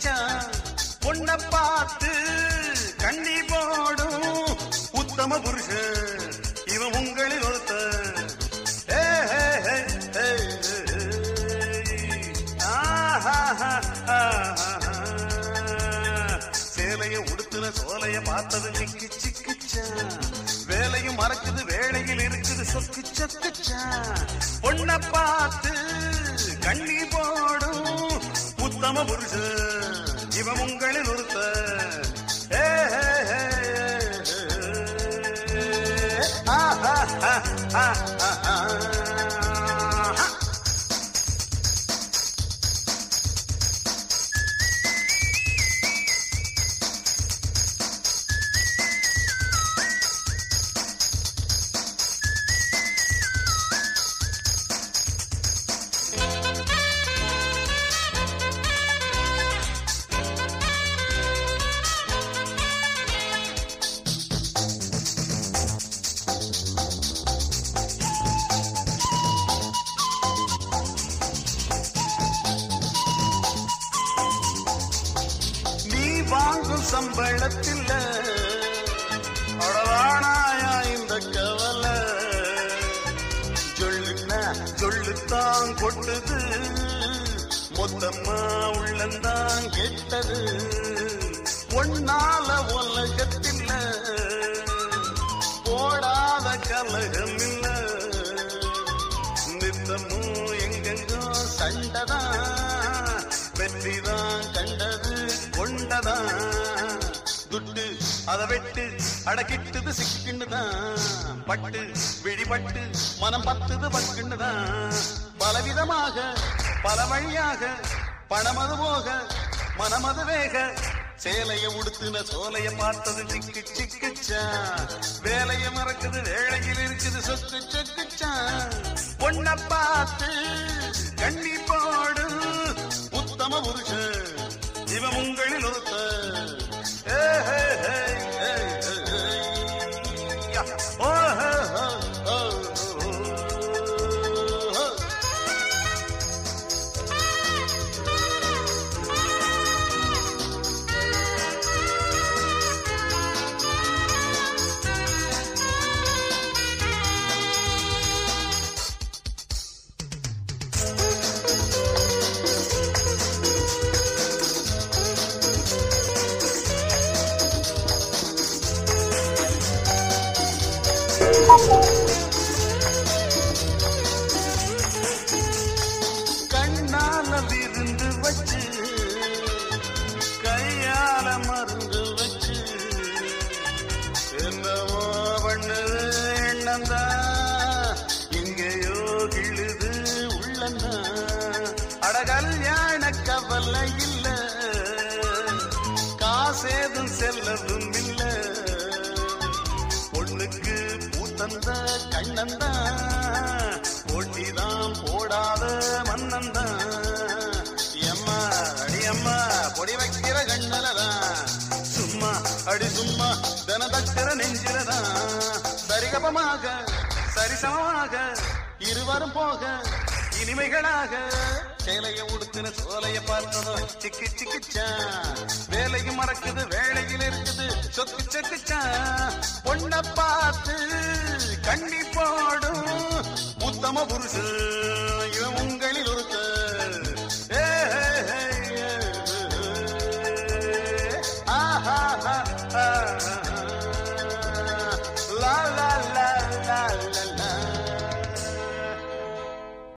வச்சான் பொண்ண பார்த்து கண்ணி போடும் உத்தம புருஷன் இவன் உங்களில் ஒருத்த ஏ, ஏ, ஏ, ஏ, ஏ. ஆஹா, ஆஹா. சேலைய உடுத்துன சோலைய பார்த்தது நிக்கு சிக்குச்சா வேலையும் மறக்குது வேலையில் இருக்குது சொக்கு சொக்குச்சா பொண்ண பார்த்து கண்ணி போடும் உத்தம புருஷன் இவன் உங்களில் ஒருத்த ஏ, ஏ, ஏ, ஏ. ஆஹா, ஆஹா, ஆஹா. நீ வாங்கும் சம்பளத்தில் அடவானாயா இந்த கவலை சொல்லுன்னா சொல்லுத்தான் கொட்டுது மொத்தமா உள்ளந்தான் கெட்டது ஒன்னால உலகத்தில் போடாத கலகம் இல்ல நித்தமும் எங்கெங்கோ சண்டதான் வெற்றிதான் கண்டது கொண்டதான் துட்டு அத வெட்டு அடக்கிட்டுது சிக்குன்னுதான் பட்டு விழிபட்டு மனம் பத்துது பக்குன்னுதான் பலவிதமாக பல வழியாக பணமது போக மனமது வேக சேலைய உடுத்துன சோலைய பார்த்தது சிக்கு சிக்குச்சா வேலைய மறக்குது வேலையில் இருக்குது சொத்து சொக்குச்சா பொண்ண பார்த்து கண்ணி போடு உத்தம புருஷன் இவன் உங்களில் ஒருத்த ஏ, ஹே, ஹே, ஹே, ஹே, ஹே. யா. ஓ, ஹே, ஹே, ஓ, ஓ, ஓ. கண்ணால விருந்து வச்சு கையால மருந்து வச்சு என்னவோ பண்ணுது எண்ணந்தா இங்கேயோ கிழுது உள்ளந்தா அட கல்யாண கவலை இல்ல காசேதும் செல்லவும் இல்ல பொண்ணுக்கு பூத்தந்த கண்ணந்தா போட்டிதான் போடாத மன்னந்தான் எம்மா அடி அம்மா பொடி வைக்கிற கண்ணலதான் சும்மா அடி சும்மா தன தக்கிற நெஞ்சிலதான் சரிகபமாக சரிசமமாக இருவரும் போக இனிமைகளாக சேலைய உடுத்தின சோலைய பார்த்ததோ சிக்கி சிக்கிச்சா வேலையும் மறக்குது வேலையில் இருக்குது சொக்கு சொக்குச்சா பொண்ண பார்த்து கண்ணி போடும் உத்தம புருஷன்